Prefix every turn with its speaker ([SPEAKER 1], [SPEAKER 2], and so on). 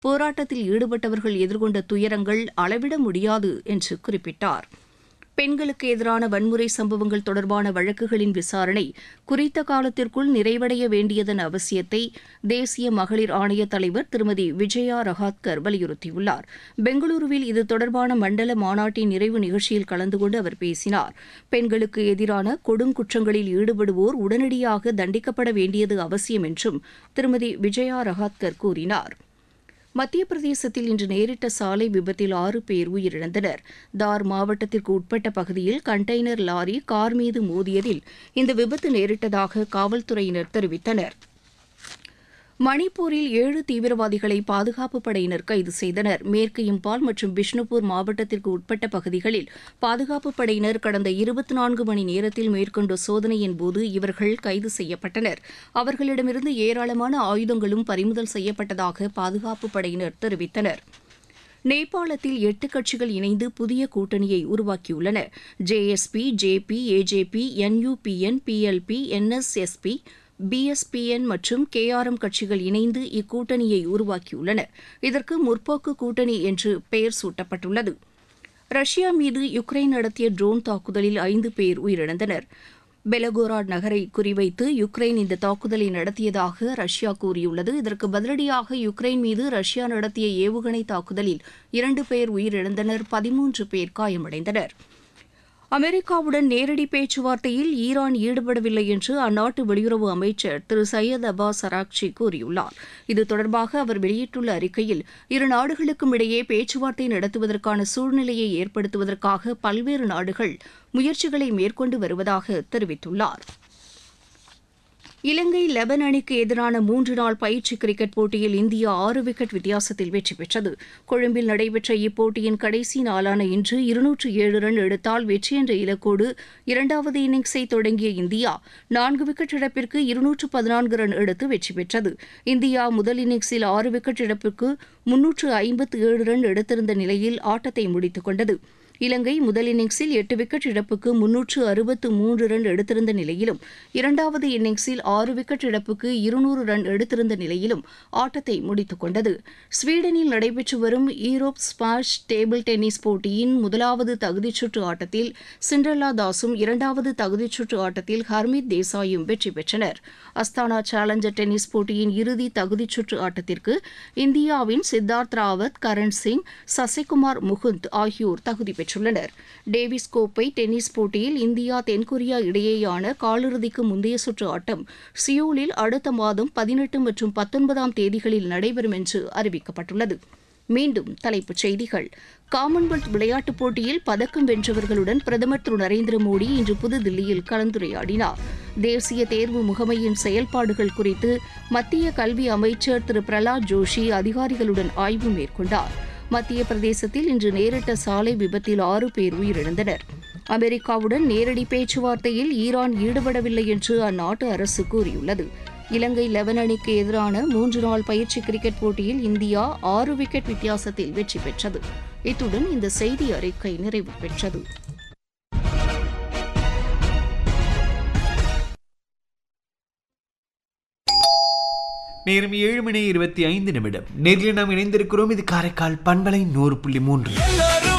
[SPEAKER 1] போராட்டத்தில் ஈடுபட்டவர்கள் எதிர்கொண்ட துயரங்கள் அளவிட முடியாது என்று குறிப்பிட்டார் பெண்களுக்கு எதிரான வன்முறை சம்பவங்கள் தொடர்பான வழக்குகளின் விசாரணை குறித்த காலத்திற்குள் நிறைவடைய வேண்டியதன் அவசியத்தை தேசிய மகளிர் ஆணைய தலைவர் திருமதி விஜயா ரஹாத்கர் வலியுறுத்தியுள்ளார் பெங்களூருவில் இது தொடர்பான மண்டல மாநாட்டின் நிறைவு நிகழ்ச்சியில் கலந்து கொண்டு அவர் பேசினார் பெண்களுக்கு எதிரான கொடுங்குற்றங்களில் ஈடுபடுவோர் உடனடியாக தண்டிக்கப்பட வேண்டியது அவசியம் என்றும் திருமதி விஜயா ரஹாத்கர் கூறினார் மத்திய பிரதேசத்தில் இன்று நேரிட்ட சாலை விபத்தில் ஆறு பேர் உயிரிழந்தனர் தார் மாவட்டத்திற்கு உட்பட்ட பகுதியில் கண்டெய்னர் லாரி கார் மீது மோதியதில் இந்த விபத்து நேரிட்டதாக காவல்துறையினர் தெரிவித்தனர் மணிப்பூரில் ஏழு தீவிரவாதிகளை பாதுகாப்பு படையினர் கைது செய்தனர் மேற்கு இம்பால் மற்றும் பிஷ்ணுபூர் மாவட்டத்திற்கு உட்பட்ட பகுதிகளில் பாதுகாப்பு படையினர் கடந்த இருபத்தி நான்கு மணி நேரத்தில் மேற்கொண்ட சோதனையின் போது இவர்கள் கைது செய்யப்பட்டனர் அவர்களிடமிருந்து ஏராளமான ஆயுதங்களும் பறிமுதல் செய்யப்பட்டதாக பாதுகாப்பு படையினர் தெரிவித்தனர் நேபாளத்தில் எட்டு கட்சிகள் இணைந்து புதிய கூட்டணியை உருவாக்கியுள்ளன JSP JP AJP NUPN PLP NSSP PSPN மற்றும் கேஆர்எம் கட்சிகள் இணைந்து இக்கூட்டணியை உருவாக்கியுள்ளன இதற்கு முற்போக்கு கூட்டணி என்று பெயர் சூட்டப்பட்டுள்ளது ரஷ்யா மீது யுக்ரைன் நடத்திய ட்ரோன் தாக்குதலில் ஐந்து பேர் உயிரிழந்தனர் பெலகோராட் நகரை குறிவைத்து யுக்ரைன் இந்த தாக்குதலை நடத்தியதாக ரஷ்யா கூறியுள்ளது இதற்கு பதிலடியாக யுக்ரைன் மீது ரஷ்யா நடத்திய ஏவுகணை தாக்குதலில் இரண்டு பேர் உயிரிழந்தனர் பதிமூன்று பேர் காயமடைந்தனர் அமெரிக்காவுடன் நேரடி பேச்சுவார்த்தையில் ஈரான் ஈடுபடவில்லை என்று அந்நாட்டு வெளியுறவு அமைச்சர் திரு சையத் அப்பாஸ் அராக்சி கூறியுள்ளார் இது தொடர்பாக அவர் வெளியிட்டுள்ள அறிக்கையில் இரு நாடுகளுக்கும் இடையே பேச்சுவார்த்தை நடத்துவதற்கான சூழ்நிலையை ஏற்படுத்துவதற்காக பல்வேறு நாடுகள் முயற்சிகளை மேற்கொண்டு வருவதாக தெரிவித்துள்ளார் இலங்கை லெபன் அணிக்கு எதிரான மூன்று நாள் பயிற்சி கிரிக்கெட் போட்டியில் இந்தியா ஆறு விக்கெட் வித்தியாசத்தில் வெற்றி பெற்றது கொழும்பில் நடைபெற்ற இப்போட்டியின் கடைசி நாளான இன்று இருநூற்று ஏழு ரன் எடுத்தால் வெற்றி என்ற இலக்கோடு இரண்டாவது இன்னிங்ஸை தொடங்கிய இந்தியா நான்கு விக்கெட் இழப்பிற்கு இருநூற்று பதினான்கு ரன் எடுத்து வெற்றி பெற்றது இந்தியா முதல் இன்னிங்ஸில் ஆறு விக்கெட் இழப்பிற்கு முன்னூற்று ஐம்பத்து ஏழு ரன் எடுத்திருந்த நிலையில் ஆட்டத்தை முடித்துக் கொண்டது இலங்கை முதல் இன்னிங்ஸில் எட்டு விக்கெட் இழப்புக்கு முன்னூற்று அறுபத்து மூன்று ரன் எடுத்திருந்த நிலையிலும் இரண்டாவது இன்னிங்ஸில் ஆறு விக்கெட் இழப்புக்கு இருநூறு ரன் எடுத்திருந்த நிலையிலும் ஆட்டத்தை முடித்துக் கொண்டது ஸ்வீடனில் நடைபெற்று வரும் ஈரோப் ஸ்பாஷ் டேபிள் டென்னிஸ் போட்டியின் முதலாவது தகுதிச் சுற்று ஆட்டத்தில் சிண்ட்ரல்லா தாஸும் இரண்டாவது தகுதிச் சுற்று ஆட்டத்தில் ஹர்மித் தேசாயும் வெற்றி பெற்றனர் அஸ்தானா சேலஞ்சர் டென்னிஸ் போட்டியின் இறுதி தகுதிச் சுற்று ஆட்டத்திற்கு இந்தியாவின் சித்தார்த் ராவத் கரண் சிங் சசிகுமார் முகுந்த் ஆகியோர் தகுதி பெற்றுள்ளனர் டேவிஸ் கோப்பை டென்னிஸ் போட்டியில் இந்தியா தென்கொரியா இடையேயான காலிறுதிக்கு முந்தைய சுற்று ஆட்டம் சியோலில் அடுத்த மாதம் பதினெட்டு மற்றும் பத்தொன்பதாம் தேதிகளில் நடைபெறும் என்று அறிவிக்கப்பட்டுள்ளது மீண்டும் தலைப்புச் செய்திகள் காமன்வெல்த் விளையாட்டுப் போட்டியில் பதக்கம் வென்றவர்களுடன் பிரதமர் திரு நரேந்திர மோடி இன்று புதுதில்லியில் கலந்துரையாடினார் தேசிய தேர்வு முகமையின் செயல்பாடுகள் குறித்து மத்திய கல்வி அமைச்சர் திரு பிரலாத் ஜோஷி அதிகாரிகளுடன் ஆய்வு மேற்கொண்டார் மத்திய பிரதேசத்தில் இன்று நேரிட்ட சாலை விபத்தில் ஆறு பேர் உயிரிழந்தனர் அமெரிக்காவுடன் நேரடி பேச்சுவார்த்தையில் ஈரான் ஈடுபடவில்லை என்று அந்நாட்டு அரசு கூறியுள்ளது இலங்கை லெவன் அணிக்கு எதிரான மூன்று நாள் பயிற்சி கிரிக்கெட் போட்டியில் இந்தியா ஆறு விக்கெட் வித்தியாசத்தில் வெற்றி பெற்றது இத்துடன் இந்த செய்தி அறிக்கை நிறைவு பெற்றது
[SPEAKER 2] நேரம் ஏழு மணி இருபத்தி ஐந்து நிமிடம் நேரில் நாம் இணைந்திருக்கிறோம் இது காரைக்கால் பண்பலை நூறு புள்ளி மூன்று